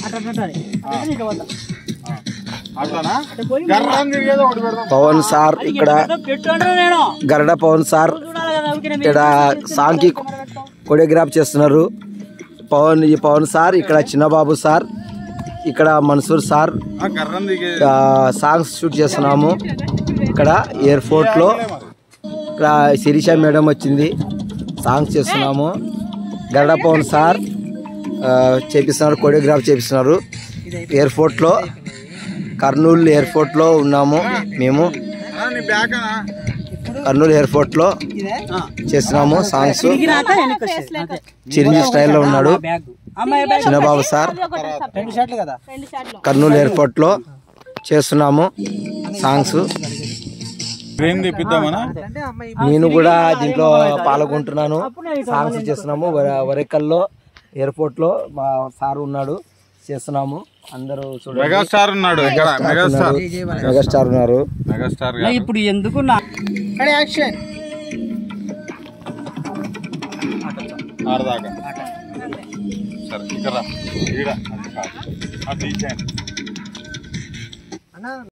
అట్లానా గర్రం తిరిగేది ఒకటి పెడదాం పవన్ సార్ ఇక్కడ గరడ పవన్ సార్ ఇక్కడ సాంగ్కి కొరియోగ్రాఫ్ చేస్తున్నారు పవన్ ఈ పవన్ సార్ ఇక్కడ చిన్నబాబు సార్ ఇక్కడ మన్సూర్ సార్ ఆ గర్రం దిగే ఆ, సాంగ్స్ షూట్ చేస్తున్నాము ఇక్కడ ఎయిర్పోర్ట్లో ఇక్కడ శిరీష మేడం వచ్చింది సాంగ్స్ చేస్తున్నాము గరడ పవన్ సార్ ఆ, చేపిస్తున్నారు కొరియోగ్రాఫ్ చేపిస్తున్నారు ఎయిర్పోర్ట్లో కర్నూలు ఎయిర్పోర్ట్లో ఉన్నాము మేము ఆ, నీ బ్యాగ్ అనా కర్నూలు ఎయిర్పోర్ట్లో చేస్తున్నాము సాంగ్స్ చిరంజీవి స్టైల్లో ఉన్నాడు చిన్నబాబు సార్ కర్నూలు ఎయిర్పోర్ట్లో చేస్తున్నాము సాంగ్స్ ట్రైన్ తెప్పిద్దామనా నేను కూడా దీంట్లో పాల్గొంటున్నాను సాంగ్స్ చేస్తున్నాము వర- వరంగల్లో ఎయిర్పోర్ట్లో మా సార్ ఉన్నాడు చేస్తున్నాము అందరూ చూడండి మెగాస్టార్ ఉన్నాడు ఇక్కడ మెగాస్టార్ మెగాస్టార్ ఉన్నారు మెగాస్టార్ ఇప్పుడు ఎందుకు నా ఆడదాకా సరే ఇక్కడ రా. ఈడ అది కాదు. అది తీసేయండి